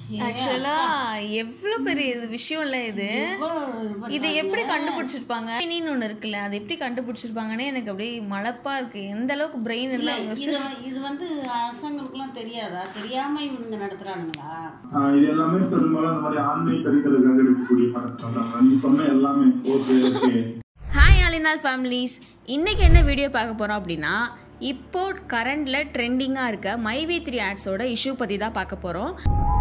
ஆக்சுவலா எவ்வளவு பெரிய இது விஷயம் இல்ல இது இது எப்படி கண்டுபிடிச்சிருப்பாங்க நீன்னு ஒண்ணு இருக்குல்ல அது எப்படி கண்டுபிடிச்சிருப்பாங்கன்னே எனக்கு அப்படியே மலப்பா இருக்கு எந்த அளவுக்கு பிரெயின் எல்லாம் யோசிச்சு இது இது வந்து அரசாங்களுக்குலாம் தெரியாதா தெரியாம இவனுங்க நடத்துறானுங்களா ஆஹ் இது எல்லாமே பெரும்பாலும் இந்த மாதிரி ஆன்மீக கருத்தலுக்காக இருக்கக்கூடிய படத்தை தான் நீ சொன்ன எல்லாமே ஓகே ஓகே ஹாய் ஆலினால் ஃபேமிலிஸ் இன்னைக்கு என்ன வீடியோ பார்க்க போகிறோம் அப்படின்னா இப்போ கரண்டில் ட்ரெண்டிங்காக இருக்க மை வி த்ரீ ஆட்ஸோட இஷ்யூ பற்றி தான் பார்க்க போகிறோம்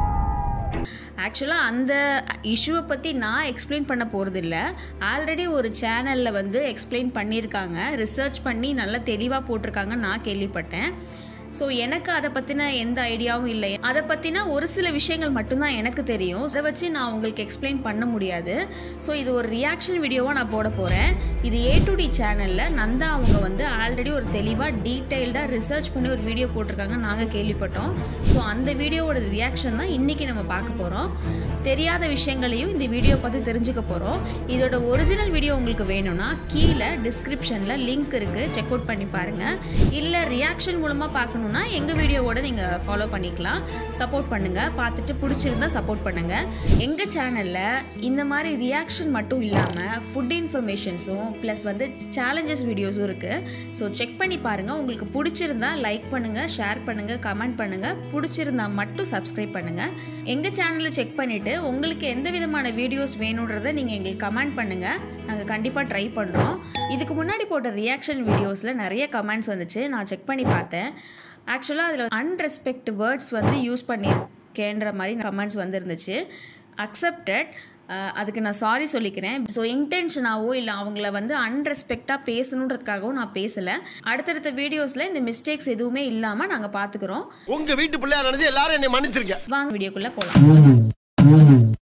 ஆக்சுவலாக அந்த இஷ்யூவை பற்றி நான் எக்ஸ்பிளைன் பண்ண போகிறது இல்லை ஆல்ரெடி ஒரு சேனலில் வந்து எக்ஸ்பிளைன் பண்ணியிருக்காங்க ரிசர்ச் பண்ணி நல்லா தெளிவாக போட்டிருக்காங்க நான் கேள்விப்பட்டேன் ஸோ எனக்கு அதை பற்றின எந்த ஐடியாவும் இல்லை அதை பற்றின ஒரு சில விஷயங்கள் மட்டும்தான் எனக்கு தெரியும் அதை வச்சு நான் உங்களுக்கு எக்ஸ்பிளைன் பண்ண முடியாது ஸோ இது ஒரு ரியாக்ஷன் வீடியோவாக நான் போட போகிறேன் இது ஏ டு டி சேனலில் நந்தா அவங்க வந்து ஆல்ரெடி ஒரு தெளிவாக டீட்டெயில்டாக ரிசர்ச் பண்ணி ஒரு வீடியோ போட்டிருக்காங்க நாங்கள் கேள்விப்பட்டோம் ஸோ அந்த வீடியோவோட ரியாக்ஷன் தான் இன்றைக்கி நம்ம பார்க்க போகிறோம் தெரியாத விஷயங்களையும் இந்த வீடியோ பார்த்து தெரிஞ்சுக்க போகிறோம் இதோட ஒரிஜினல் வீடியோ உங்களுக்கு வேணும்னா கீழே டிஸ்கிரிப்ஷனில் லிங்க் இருக்குது செக் அவுட் பண்ணி பாருங்கள் இல்லை ரியாக்ஷன் மூலமாக பார்க்கணுன்னா எங்கள் வீடியோவோட நீங்கள் ஃபாலோ பண்ணிக்கலாம் சப்போர்ட் பண்ணுங்கள் பார்த்துட்டு பிடிச்சிருந்தா சப்போர்ட் பண்ணுங்கள் எங்கள் சேனலில் இந்த மாதிரி ரியாக்ஷன் மட்டும் இல்லாமல் ஃபுட் இன்ஃபர்மேஷன்ஸும் ப்ளஸ் வந்து சேலஞ்சஸ் வீடியோஸும் இருக்குது ஸோ செக் பண்ணி பாருங்கள் உங்களுக்கு பிடிச்சிருந்தா லைக் பண்ணுங்கள் ஷேர் பண்ணுங்கள் கமெண்ட் பண்ணுங்கள் பிடிச்சிருந்தா மட்டும் சப்ஸ்கிரைப் பண்ணுங்கள் எங்கள் சேனலை செக் பண்ணிவிட்டு உங்களுக்கு எந்த விதமான வீடியோஸ் வேணுன்றதை நீங்கள் எங்களுக்கு கமெண்ட் பண்ணுங்கள் நாங்கள் கண்டிப்பாக ட்ரை பண்ணுறோம் இதுக்கு முன்னாடி போட்ட ரியாக்ஷன் வீடியோஸில் நிறைய கமெண்ட்ஸ் வந்துச்சு நான் செக் பண்ணி பார்த்தேன் ஆக்சுவலாக அதில் அன்ரெஸ்பெக்ட் வேர்ட்ஸ் வந்து யூஸ் பண்ணியிருக்கேன்ற மாதிரி கமெண்ட்ஸ் வந்துருந்துச்சு அக்செப்டட் அதுக்கு நான் சாரி சொல்லிக்கிறேன் ஸோ இன்டென்ஷனாவோ இல்லை அவங்கள வந்து அன்ரெஸ்பெக்டாக பேசணுன்றதுக்காகவும் நான் பேசலை அடுத்தடுத்த வீடியோஸில் இந்த மிஸ்டேக்ஸ் எதுவுமே இல்லாமல் நாங்கள் பார்த்துக்குறோம் உங்க வீட்டு பிள்ளையா நினைச்சு எல்லாரும் என்னை மன்னிச்சிருங்க வாங்க வீடியோக்குள்ளே போகலாம்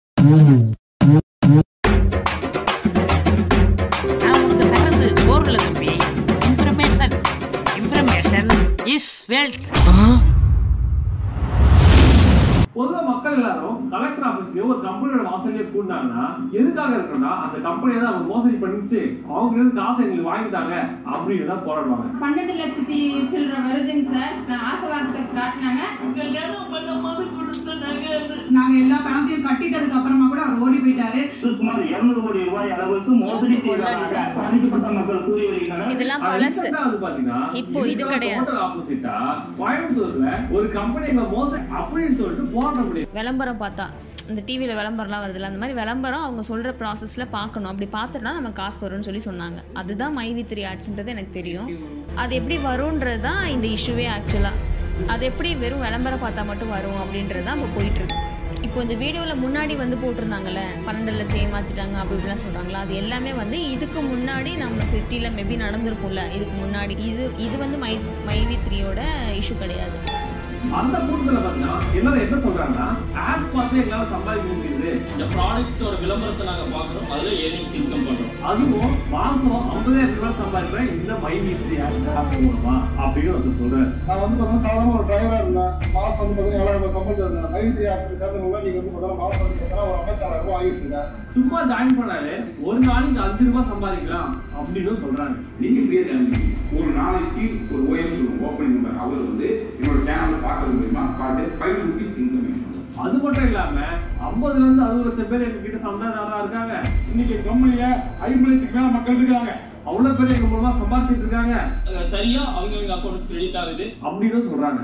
நான் உனக்கு தரது சோறுல தம்பி இன்ஃபர்மேஷன் இன்ஃபர்மேஷன் இஸ் வெல்த் பொதுவா மக்கள் எல்லாரும் கலெக்டர் ஆபீஸ்லயோ ஒரு கம்பெனியோட வாசல்லையோ கூண்டாங்கன்னா எதுக்காக இருக்குன்னா அந்த கம்பெனியை தான் அவங்க மோசடி பண்ணிச்சு அவங்க இருந்து காசை எங்களுக்கு வாங்கிட்டாங்க அப்படின்னு தான் போராடுவாங்க பன்னெண்டு லட்சத்தி சில்லற வருதுங்க சார் நான் ஆசை வார்த்தை காட்டினாங்க நாங்க எல்லா பணத்தையும் கட்டிட்டதுக்கு அப்புறமா கூட அவர் ஓடி போயிட்டாரு சுமார் இருநூறு கோடி ரூபாய் அளவுக்கு மோசடி செய்தாங்க பாதிக்கப்பட்ட மக்கள் கூறி வருகின்றனர் இதெல்லாம் பழசு. அது பாத்தீங்கன்னா இப்போ இது கிடையாது. ஆப்போசிட்டா கோயம்புத்தூர்ல ஒரு கம்பெனி எங்க மோசடி அப்படின்னு சொல்லிட்டு போராட முடியும் விளம்பரம் பார்த்தா இந்த டிவியில் விளம்பரம்லாம் வருதுல்ல அந்த மாதிரி விளம்பரம் அவங்க சொல்கிற ப்ராசஸில் பார்க்கணும் அப்படி பார்த்துட்டா நம்ம காசு வரும்னு சொல்லி சொன்னாங்க அதுதான் மை வி த்ரீ ஆட்ஸ்ன்றது எனக்கு தெரியும் அது எப்படி வரும்ன்றது தான் இந்த இஷ்யூவே ஆக்சுவலாக அது எப்படி வெறும் விளம்பரம் பார்த்தா மட்டும் வரும் அப்படின்றது தான் இப்போ போயிட்டுருக்கு இப்போ இந்த வீடியோவில் முன்னாடி வந்து போட்டிருந்தாங்கல்ல பன்னெண்டு லட்சம் ஏமாத்திட்டாங்க அப்படி இப்படிலாம் சொல்கிறாங்களா அது எல்லாமே வந்து இதுக்கு முன்னாடி நம்ம சிட்டியில் மேபி நடந்திருக்கும்ல இதுக்கு முன்னாடி இது இது வந்து மை மைவி த்ரீயோட இஷ்யூ கிடையாது அந்த கூட்டத்துல பாத்தீங்கன்னா எல்லாரும் என்ன சொல்றாங்கன்னா ஆட் பார்த்து எங்களால சம்பாதிக்க முடியுது இந்த ப்ராடக்ட்ஸோட விளம்பரத்தை நாங்க பாக்குறோம் அதுல ஏர்னிங்ஸ் இன்கம் பண்றோம் அதுவும் மாசம் ஐம்பதாயிரம் ரூபாய் சம்பாதிக்கிறேன் இந்த மை வீட்டு ஆப் மூலமா அப்படின்னு வந்து சொல்றேன் நான் வந்து பார்த்தீங்கன்னா சாதாரண ஒரு டிரைவரா இருந்தேன் மாசம் வந்து பார்த்தீங்கன்னா ஏழாயிரம் ரூபாய் சம்பளம் இருந்தேன் மைத்ரி ஆஃபீஸ் சேர்ந்தவங்க நீங்க வந்து பார்த்தீங்கன்னா மாசம் வந்து பார்த்தீங்கன்னா ஒரு ஐம்பத்தாறாயிரம் ரூபாய் ஆகிட்டு இருக்கேன் சும்மா ஜாயின் பண்ணாலே ஒரு நாளைக்கு அஞ்சு ரூபாய் சம்பாதிக்கலாம் அப்படின்னு சொல்றாங்க நீங்க ஃப்ரீயா ஜாயின் ஒரு நாளைக்கு ஒரு ஓஎம் ஓப்பனிங் நம்பர் அவர் வந்து என்னோட சேனல்ல பார்க்கறது மூலியமா பார்த்து ஃபைவ் ருபீஸ் இன்கம் அது மட்டும் இல்லாம ஐம்பதுல இருந்து அறுபது லட்சம் பேர் எங்க கிட்ட சந்தாதாரா இருக்காங்க இன்னைக்கு கம்பெனில ஐம்பது லட்சத்துக்கு மேல மக்கள் இருக்காங்க அவ்வளவு பேர் எங்க மூலமா சம்பாதிச்சிட்டு இருக்காங்க அஹ் சரியா அவங்க அவங்க அக்கௌண்ட் கிரெடிட் ஆகுது அப்படின்னு சொல்றாங்க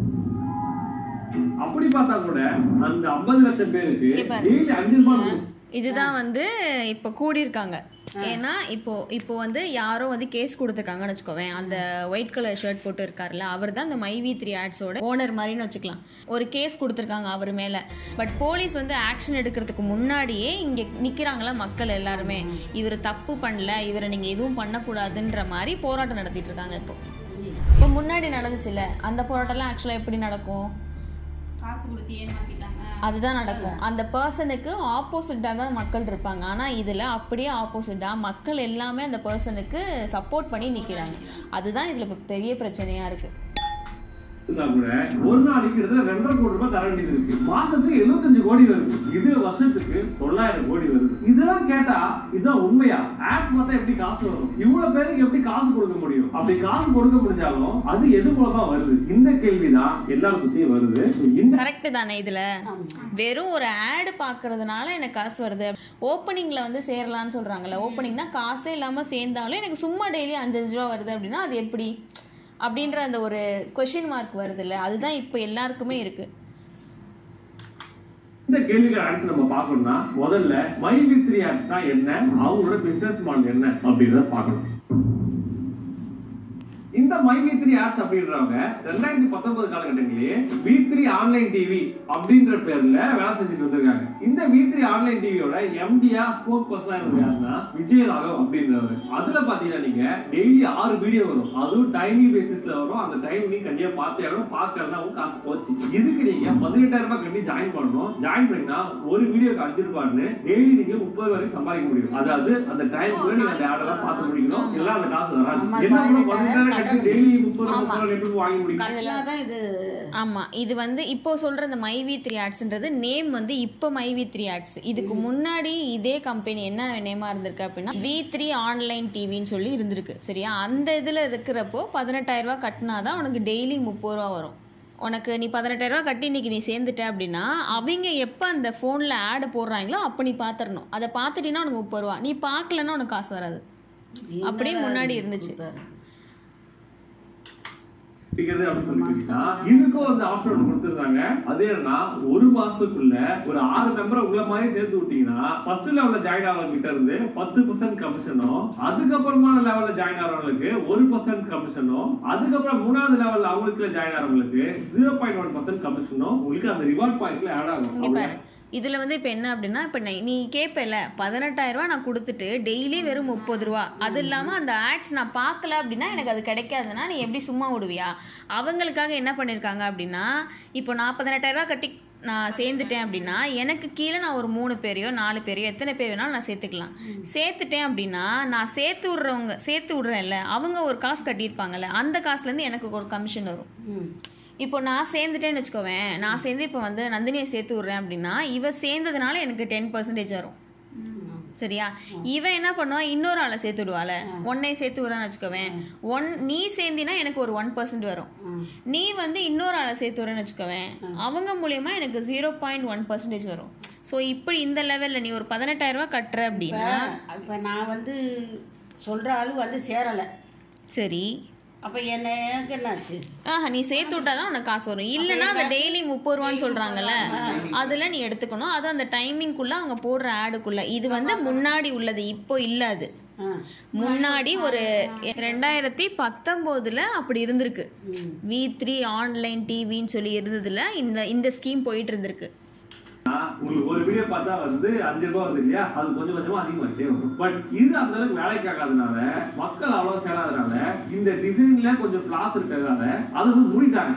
அப்படி பார்த்தா கூட அந்த ஐம்பது லட்சம் பேருக்கு இங்க பாரு. டெய்லி அஞ்சு ரூபாய் கொடுக்கும். இதுதான் வந்து இப்போ கூடியிருக்காங்க ஏன்னா இப்போ இப்போ வந்து யாரோ வந்து கேஸ் கொடுத்துருக்காங்கன்னு வச்சுக்கோவேன் அந்த ஒயிட் கலர் ஷர்ட் போட்டு இருக்கார்ல அவர் தான் அந்த மைவி த்ரீ ஆட்ஸோட ஓனர் மாதிரின்னு வச்சுக்கலாம் ஒரு கேஸ் கொடுத்துருக்காங்க அவர் மேலே பட் போலீஸ் வந்து ஆக்ஷன் எடுக்கிறதுக்கு முன்னாடியே இங்கே நிற்கிறாங்களா மக்கள் எல்லாருமே இவர் தப்பு பண்ணல இவரை நீங்கள் எதுவும் பண்ணக்கூடாதுன்ற மாதிரி போராட்டம் நடத்திட்டு இருக்காங்க இப்போ இப்போ முன்னாடி நடந்துச்சுல்ல அந்த போராட்டம்லாம் ஆக்சுவலாக எப்படி நடக்கும் காசு கொடுத்து ஏமாத்திட்டாங்க அதுதான் நடக்கும் அந்த பர்சனுக்கு ஆப்போசிட்டாக தான் மக்கள் இருப்பாங்க ஆனால் இதில் அப்படியே ஆப்போசிட்டாக மக்கள் எல்லாமே அந்த பர்சனுக்கு சப்போர்ட் பண்ணி நிற்கிறாங்க அதுதான் இதில் இப்போ பெரிய பிரச்சனையாக இருக்குது இருந்தா கூட ஒரு நாளைக்கு கிட்டத்தட்ட ரெண்டரை கோடி ரூபாய் தர வேண்டியது இருக்கு மாசத்துக்கு எழுபத்தஞ்சு கோடி வருது இது வருஷத்துக்கு தொள்ளாயிரம் கோடி வருது இதெல்லாம் கேட்டா இதுதான் உண்மையா ஆட் பார்த்தா எப்படி காசு வரும் இவ்வளவு பேருக்கு எப்படி காசு கொடுக்க முடியும் அப்படி காசு கொடுக்க முடிஞ்சாலும் அது எது மூலமா வருது இந்த கேள்விதான் எல்லாருக்கும் வருது இந்த கரெக்ட் தானே இதுல வெறும் ஒரு ஆடு பார்க்கறதுனால எனக்கு காசு வருது ஓப்பனிங்ல வந்து சேரலாம்னு சொல்றாங்கல்ல ஓப்பனிங்னா காசே இல்லாம சேர்ந்தாலும் எனக்கு சும்மா டெய்லி அஞ்சு அஞ்சு ரூபா வருது அப்படின்னா அது எப்படி அப்படின்ற அந்த ஒரு கொஷின் மார்க் வருது இல்ல அதுதான் இப்போ எல்லாருக்குமே இருக்கு இந்த கேள்விக்கு ஆன்சர் நம்ம பார்க்கணும்னா முதல்ல மை வித்ரி ஆப்ஸ் தான் என்ன அவங்களோட பிசினஸ் மாடல் என்ன அப்படின்றத பார்க்கணும் இந்த மை வி த்ரீ ஆப்ஸ் அப்படின்றவங்க ரெண்டாயிரத்தி பத்தொன்பது காலகட்டங்களிலே வி த்ரீ ஆன்லைன் டிவி அப்படின்ற பேர்ல வேலை செஞ்சுட்டு வந்திருக்காங்க இந்த வி த்ரீ ஆன்லைன் டிவியோட எம்டியா ஸ்போக் பர்சனா யாருன்னா விஜயராகவ் அப்படின்றவர் அதுல பாத்தீங்கன்னா நீங்க டெய்லி ஆறு வீடியோ வரும் அதுவும் டைமிங் பேசிஸ்ல வரும் அந்த டைம் நீங்க கண்டிப்பா பார்த்தே ஆகணும் பார்க்கறதுனா உங்க காசு போச்சு இதுக்கு நீங்க பதினெட்டாயிரம் ரூபாய் கட்டி ஜாயின் பண்ணணும் ஜாயின் பண்ணினா ஒரு வீடியோக்கு அஞ்சு ரூபாய்னு டெய்லி நீங்க முப்பது வரைக்கும் சம்பாதிக்க முடியும் அதாவது அந்த டைம் கூட நீங்க அந்த ஆடெல்லாம் பார்த்து முடிக்கணும் எல்லாம் அந்த காசு வராது என்ன பண்ணணும் பதினெட்டாயிரம் கட்டி டெய்லி முப்பது முப்பது எப்படி வாங்கி முடியும் கட்டினாதான் இது ஆமா இது வந்து இப்போ சொல்ற இந்த மை வி த்ரீ ஆட்ஸ்ன்றது நேம் வந்து இப்போ மை வி த்ரீ ஆட்ஸ் இதுக்கு முன்னாடி இதே கம்பெனி என்ன நேமா இருந்திருக்கு அப்படின்னா வி த்ரீ ஆன்லைன் டிவின்னு சொல்லி இருந்திருக்கு சரியா அந்த இதுல இருக்கிறப்போ பதினெட்டாயிரம் ரூபாய் கட்டினாதான் உனக்கு டெய்லி முப்பது ரூபா வரும் உனக்கு நீ பதினெட்டாயிரம் ரூபாய் கட்டி இன்னைக்கு நீ சேர்ந்துட்ட அப்படின்னா அவங்க எப்போ அந்த ஃபோனில் ஆடு போடுறாங்களோ அப்போ நீ பார்த்துடணும் அதை பார்த்துட்டீங்கன்னா உனக்கு முப்பது ரூபா நீ பார்க்கலன்னா உனக்கு காசு வராது அப்படியே முன்னாடி இருந்துச்சு அப்படிங்கிறது அப்படின்னு சொல்லி கேட்டீங்கன்னா, இதுக்கும் வந்து ஆப்ஷன் ஒன்று கொடுத்துருந்தாங்க அது என்னன்னா ஒரு மாசத்துக்குள்ள ஒரு ஆறு மெம்பரை உள்ள மாதிரி சேர்த்து விட்டீங்கன்னா ஃபர்ஸ்ட் லெவல்ல ஜாயின் ஆகிறவங்க கிட்ட இருந்து பத்து பர்சன்ட் கமிஷனும் அதுக்கப்புறமான லெவல்ல ஜாயின் ஆகிறவங்களுக்கு ஒரு பர்சன்ட் கமிஷனும் அதுக்கப்புறம் மூணாவது லெவல்ல அவங்களுக்கு ஜாயின் ஆகிறவங்களுக்கு ஜீரோ பாயிண்ட் ஒன் பர்சன்ட் கமிஷனும் உங்களுக்கு அந்த ரிவார்ட் பாயிண்ட்ல ஆட் இங்க ஆகும் பாரு இதுல வந்து இப்ப என்ன அப்படின்னா இப்ப நீ- நீ கேட்பல பதினெட்டாயிரம் ரூபாய் நான் கொடுத்துட்டு டெய்லி வெறும் முப்பது ரூபா அது இல்லாம அந்த ஆட்ஸ் நான் பார்க்கல அப்படின்னா எனக்கு அது கிடைக்காதுன்னா நீ எப்படி சும்மா விடுவியா அவங்களுக்காக என்ன பண்ணிருக்காங்க அப்படின்னா இப்போ நான் பதினெட்டாயிரம் ரூபாய் கட்டி நான் சேர்ந்துட்டேன் அப்படின்னா எனக்கு கீழே நான் ஒரு மூணு பேரையோ நாலு பேரையோ எத்தனை பேர் வேணாலும் நான் சேர்த்துக்கலாம் சேர்த்துட்டேன் அப்படின்னா நான் சேர்த்து விடுறவங்க சேர்த்து விடுறேன்ல அவங்க ஒரு காசு கட்டியிருப்பாங்கல்ல அந்த காசுலேருந்து எனக்கு ஒரு கமிஷன் வரும் இப்போ நான் சேர்ந்துட்டேன்னு வச்சுக்கோவேன் நான் சேர்ந்து இப்போ வந்து நந்தினியை சேர்த்து விட்றேன் அப்படின்னா இவ சேர்ந்ததுனால எனக்கு டென் பர்சன்டேஜ் வரும் சரியா இவன் என்ன பண்ணுவா இன்னொரு ஆளை சேர்த்து விடுவாள் ஒன்னை சேர்த்து விடுறான்னு வச்சுக்கோவேன் ஒன் நீ சேர்ந்தினா எனக்கு ஒரு ஒன் பர்சன்ட் வரும் நீ வந்து இன்னொரு ஆளை சேர்த்து விடுறேன்னு வச்சுக்கோவேன் அவங்க மூலியமா எனக்கு ஜீரோ பாயிண்ட் ஒன் பர்சன்டேஜ் வரும் ஸோ இப்படி இந்த லெவலில் நீ ஒரு பதினெட்டாயிரம் ரூபாய் கட்டுற அப்படின்னா இப்போ நான் வந்து சொல்ற ஆளு வந்து சேரலை சரி அப்போ என்ன எனக்கு என்னாச்சு ஆஹா நீ சேர்த்து விட்டாதான் உனக்கு காசு வரும் இல்லைன்னா அந்த டெய்லி முப்பது ரூபான்னு சொல்றாங்கல்ல அதுல நீ எடுத்துக்கணும் அது அந்த டைமிங்குள்ள அவங்க போடுற ஆடுக்குள்ள இது வந்து முன்னாடி உள்ளது இப்போ இல்ல அது முன்னாடி ஒரு ரெண்டாயிரத்தி பத்தொம்போதுல அப்படி இருந்திருக்கு வி த்ரீ ஆன்லைன் டிவின்னு சொல்லி இருந்ததுல இந்த இந்த ஸ்கீம் போயிட்டு இருந்திருக்கு உங்களுக்கு ஒரு வீடியோ பார்த்தா வந்து அஞ்சு ரூபாய் வருது இல்லையா அது கொஞ்சம் கொஞ்சமா அதிகமாகிட்டே வரும் பட் இது அந்த அளவுக்கு வேலைக்கு ஆகாதனால மக்கள் அவ்வளவு சேராதனால இந்த டிசைன்ல கொஞ்சம் கிளாஸ் இருக்கிறதுனால அது வந்து மூடிட்டாங்க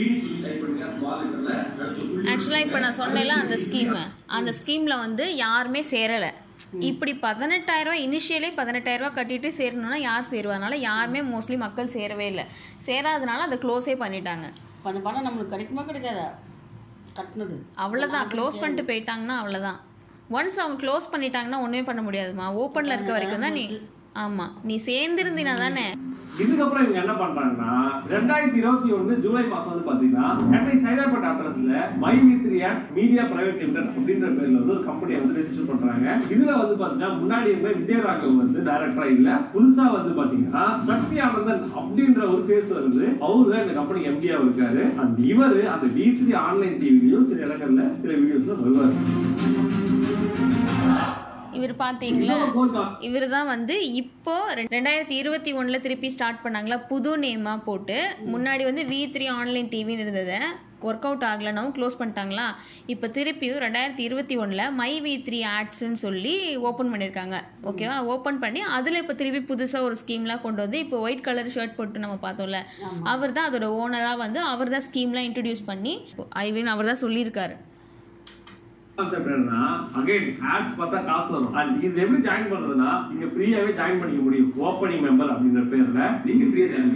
ஆக்சுவலாக இப்போ நான் சொன்னேன்ல அந்த ஸ்கீம் அந்த ஸ்கீம்ல வந்து யாருமே சேரலை இப்படி பதினெட்டாயிரம் இனிஷியலே பதினெட்டாயிரம் கட்டிட்டு சேரணும்னா யார் சேருவதனால யாருமே மோஸ்ட்லி மக்கள் சேரவே இல்லை சேராதனால அதை க்ளோஸே பண்ணிட்டாங்க இப்போ அந்த பணம் நம்மளுக்கு கிடைக்குமா கிடைக்காதா கட்டினது அவ்வளோதான் க்ளோஸ் பண்ணிட்டு போயிட்டாங்கன்னா அவ்வளோதான் ஒன்ஸ் அவங்க க்ளோஸ் பண்ணிட்டாங்கன்னா ஒன்றுமே பண்ண முடியாதுமா ஓப்பனில் இருக்க வரைக்கும் தான் நீ ஆமாம் நீ சேர்ந்துருந்தீனா தானே இதுக்கப்புறம் இவங்க என்ன பண்றாங்கன்னா ரெண்டாயிரத்தி இருபத்தி ஒண்ணு ஜூலை மாசம் வந்து பாத்தீங்கன்னா சென்னை சைதாப்பேட் அட்ரஸ்ல my Mitri media private limited அப்படின்ற பேர்ல வந்து ஒரு கம்பெனி வந்து ரெஜிஸ்டர் பண்றாங்க இதுல வந்து பாத்தீங்கன்னா முன்னாடி இருந்த விஜயராகவ் வந்து டைரக்டரா இல்ல புதுசா வந்து பாத்தீங்கன்னா சக்தி ஆனந்தன் அப்படின்ற ஒரு பேஸ் வருது அவரு தான் இந்த கம்பெனி எம்டியா இருக்காரு அந்த இவரு அந்த வி த்ரீ ஆன்லைன் டிவிலையும் சில இடங்கள்ல சில வீடியோஸ்ல வருவாரு இவர் பார்த்தீங்களா இவர் தான் வந்து இப்போ ரெ- ரெண்டாயிரத்தி இருபத்தி ஒன்றில் திருப்பி ஸ்டார்ட் பண்ணாங்களா புது நேமாக போட்டு முன்னாடி வந்து வி த்ரீ ஆன்லைன் டிவின்னு இருந்ததை ஒர்க் அவுட் ஆகலைனாவும் க்ளோஸ் பண்ணிட்டாங்களா இப்போ திருப்பியும் ரெண்டாயிரத்தி இருபத்தி ஒன்றில் மை வி த்ரீ ஆட்ஸ்ன்னு சொல்லி ஓப்பன் பண்ணியிருக்காங்க ஓகேவா ஓப்பன் பண்ணி அதில் இப்போ திருப்பி புதுசாக ஒரு ஸ்கீம்லாம் கொண்டு வந்து இப்போ ஒயிட் கலர் ஷர்ட் போட்டு நம்ம பார்த்தோம்ல அவர் தான் அதோட ஓனராக வந்து அவர் தான் ஸ்கீம்லாம் இன்ட்ரடியூஸ் பண்ணி ஐவின் அவர் தான் சொல்லியிருக்காரு கான்செப்ட் என்னன்னா அகைன் ஆட்ஸ் பார்த்தா காசு வரும் அண்ட் இது எப்படி ஜாயின் பண்றதுன்னா நீங்க ஃப்ரீயாவே ஜாயின் பண்ணிக்க முடியும் ஓப்பனிங் மெம்பர் அப்படின்ற பேர்ல நீங்க ஃப்ரீயா ஜாயின் பண்ணிக்கலாம்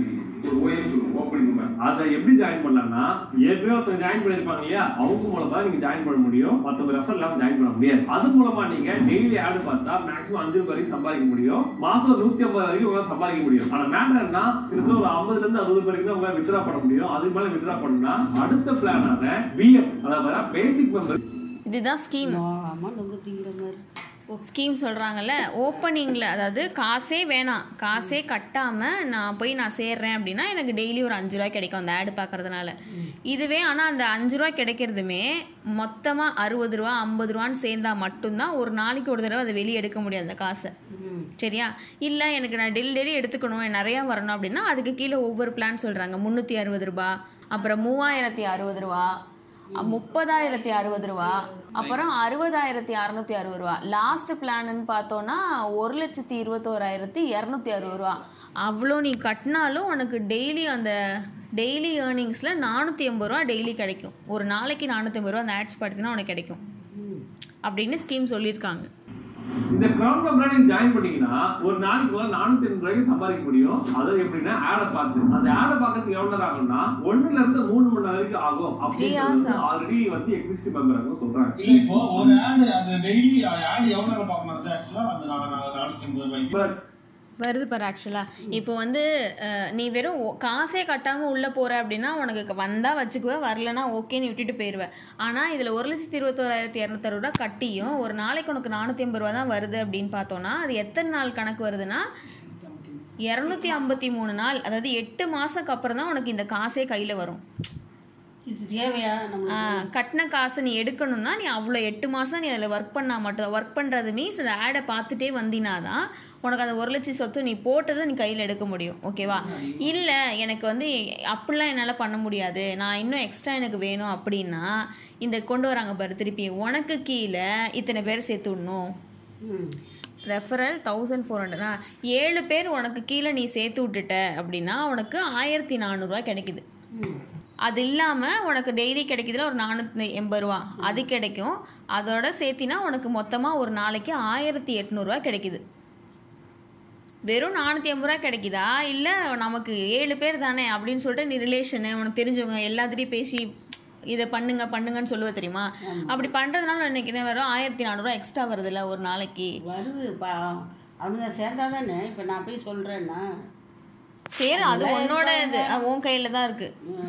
ஒரு ஓஎம் சொல்லுவோம் ஓப்பனிங் நம்பர் அதை எப்படி ஜாயின் பண்ணலாம்னா ஏற்கனவே ஒருத்தர் ஜாயின் பண்ணிருப்பாங்க இல்லையா அவங்க மூலமா நீங்க ஜாயின் பண்ண முடியும் மத்தவங்க ரெஃபர் இல்லாம ஜாயின் பண்ண முடியாது அது மூலமா நீங்க டெய்லி ஆடு பார்த்தா மேக்ஸிமம் அஞ்சு ரூபாய் வரைக்கும் சம்பாதிக்க முடியும் மாசம் நூத்தி ஐம்பது வரைக்கும் உங்களால சம்பாதிக்க முடியும் ஆனா மேட்டர் என்ன கிட்டத்தட்ட ஒரு ஐம்பதுல இருந்து அறுபது வரைக்கும் தான் உங்களால வித்ரா பண்ண முடியும் அதுக்கு மேல வித்ரா பண்ணா அடுத்த பிளானான பிஎம் அதாவது பேசிக் மெம்பர் இதுதான் ஸ்கீம் ஆமா நொங்கு திங்கிற மாதிரி ஸ்கீம் சொல்கிறாங்கல்ல ஓப்பனிங்கில் அதாவது காசே வேணாம் காசே கட்டாமல் நான் போய் நான் சேர்றேன் அப்படின்னா எனக்கு டெய்லி ஒரு அஞ்சு ரூபாய் கிடைக்கும் அந்த ஆடு பார்க்கறதுனால இதுவே ஆனால் அந்த அஞ்சு ரூபாய் கிடைக்கிறதுமே மொத்தமாக அறுபது ரூபா ஐம்பது ரூபான்னு சேர்ந்தா மட்டும்தான் ஒரு நாளைக்கு ஒரு தடவை அதை வெளியே எடுக்க முடியும் அந்த காசை சரியா இல்லை எனக்கு நான் டெய்லி டெய்லி எடுத்துக்கணும் எனக்கு நிறையா வரணும் அப்படின்னா அதுக்கு கீழே ஒவ்வொரு பிளான் சொல்கிறாங்க முந்நூற்றி அறுபது ரூபா அப்புறம் மூவாயிரத்தி அறுபது ரூபா அ- முப்பதாயிரத்தி அறுபது ரூபா அப்புறம் அறுபதாயிரத்தி அறநூத்தி அறுபது ரூபா லாஸ்ட் பிளான்னு பார்த்தோன்னா ஒரு லட்சத்தி இருபத்தோராயிரத்தி இரநூத்தி அறுபது ரூபா அவ்வளோ நீ கட்டினாலும் உனக்கு டெய்லி அந்த டெய்லி ஏர்னிங்ஸில் நானூற்றி எண்பது ரூபா டெய்லி கிடைக்கும் ஒரு நாளைக்கு நானூற்றி ஐம்பது ரூபா அந்த ஆட்ஸ் பார்த்தீங்கன்னா உனக்கு கிடைக்கும் அப்படின்னு ஸ்கீம் சொல்லியிருக்காங்க இந்த கிரவுண்ட் மெம்பரா நீங்க ஜாயின் பண்ணீங்கன்னா ஒரு நாளைக்கு ஒரு நானூத்தி எண்பது ரூபாய்க்கு சம்பாதிக்க முடியும் அது எப்படின்னா ஆடை பார்த்து அந்த ஆடை பார்க்கறதுக்கு எவ்வளவு நேரம் ஆகும்னா ஒண்ணுல இருந்து மூணு மணி நேரம் வரைக்கும் ஆகும் Three hours அப்படின்னு ஆல்ரெடி வந்து எக்ஸிஸ்டிங் மெம்பர் சொல்றாங்க இல்ல இப்போ ஒரு ஆடு அது டெய்லி ஆடு எவ்வளவு நேரம் பார்க்கணும் அது ஆக்சுவலா அந்த நான் நானூத்தி ஐம்பது ரூபாய்க்கு வருது பாரு ஆக்சுவலாக இப்போ வந்து அஹ், நீ வெறும் ஒ- காசே கட்டாமல் உள்ளே போகிற அப்படின்னா உனக்கு வந்தால் வச்சுக்குவ வரலனா ஓகேன்னு விட்டுட்டு போயிடுவேன் ஆனால் இதில் ஒரு லட்சத்தி இருபத்தோராயிரத்தி இரநூத்தறுபது ரூபா கட்டியும் ஒரு நாளைக்கு உனக்கு நானூற்றி ஐம்பது ரூபா தான் வருது அப்படின்னு பார்த்தோன்னா அது எத்தனை நாள் கணக்கு வருதுன்னா இரநூத்தி ஐம்பத்தி மூணு நாள் அதாவது எட்டு மாதத்துக்கு அப்புறம் தான் உனக்கு இந்த காசே கையில் வரும் இது தேவையா நம்ம ஆ, கட்டின காசு நீ எடுக்கணும்னா நீ அவ்வளோ எட்டு மாதம் நீ அதில் ஒர்க் பண்ணால் மட்டும் ஒர்க் பண்ணுறது மீன்ஸ் அந்த ஆடை பார்த்துட்டே வந்தினா தான் உனக்கு அந்த ஒரு லட்சம் சொத்து நீ போட்டதை நீ கையில் எடுக்க முடியும் ஓகேவா இல்லை எனக்கு வந்து அப்படிலாம் என்னால் பண்ண முடியாது நான் இன்னும் எக்ஸ்ட்ரா எனக்கு வேணும் அப்படின்னா இந்த கொண்டு வராங்க பாரு திருப்பி உனக்கு கீழே இத்தனை பேர் சேர்த்து விடணும் ம். ரெஃபரல் தௌசண்ட் ஃபோர் ஹண்ட்ரடா ஏழு பேர் உனக்கு கீழே நீ சேர்த்து விட்டுட்ட அப்படின்னா உனக்கு ஆயிரத்தி நானூறுரூவா கிடைக்குது ம். அது இல்லாமல் உனக்கு டெய்லி கிடைக்குதுல ஒரு நானூற்றி எண்பது ரூபா அது கிடைக்கும் அதோட சேர்த்தினா உனக்கு மொத்தமாக ஒரு நாளைக்கு ஆயிரத்தி எட்நூறுரூவா கிடைக்குது வெறும் நானூற்றி ஐம்பது ரூபா கிடைக்குதா இல்லை நமக்கு ஏழு பேர் தானே அப்படின்னு சொல்லிட்டு நீ ரிலேஷனு உனக்கு தெரிஞ்சவங்க எல்லாத்துட்டையும் பேசி இதை பண்ணுங்க பண்ணுங்கன்னு சொல்லுவ தெரியுமா அப்படி பண்ணுறதுனால இன்னைக்கு என்ன வரும் ஆயிரத்தி நானூறுரூவா எக்ஸ்ட்ரா வருதுல்ல ஒரு நாளைக்கு வருது பா அவனுங்க சேர்ந்தா தானே இப்போ நான் போய் சொல்கிறேன்னா சரி அது உன்னோட இது அஹ் உன் கையில் தான் இருக்குது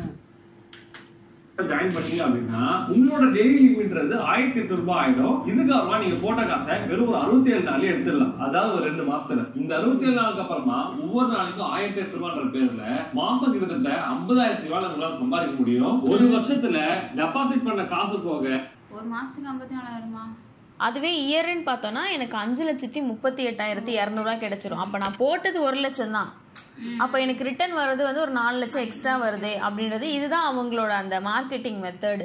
ஜாயின் பண்ணீங்க அப்படின்னா உங்களோட டெய்லி லிமிட்ன்றது ஆயிரத்தி எட்டு ரூபாய் ஆயிடும் இதுக்கப்புறமா நீங்க போட்ட காசை வெறும் ஒரு அறுபத்தி ஏழு நாள்லயே எடுத்துடலாம் அதாவது ஒரு ரெண்டு மாசத்துல இந்த அறுபத்தி ஏழு நாளுக்கு அப்புறமா ஒவ்வொரு நாளைக்கும் ஆயிரத்தி எட்டு ரூபான்ற பேர்ல மாசம் கிட்டத்தட்ட ஐம்பதாயிரத்தி ரூபாய் உங்களால சம்பாதிக்க முடியும் ஒரு வருஷத்துல டெபாசிட் பண்ண காசு போக ஒரு மாசத்துக்கு ஐம்பத்தி நாலாயிரமா அதுவே இயர்ன்னு பார்த்தோன்னா எனக்கு அஞ்சு லட்சத்தி முப்பத்தி எட்டாயிரத்தி இரநூறுவா கிடைச்சிரும் அப்போ நான் போட்டது ஒரு லட்சம் தான் அப்போ எனக்கு ரிட்டர்ன் வர்றது வந்து ஒரு நாலு லட்சம் எக்ஸ்ட்ரா வருது அப்படின்றது இதுதான் அவங்களோட அந்த மார்க்கெட்டிங் மெத்தடு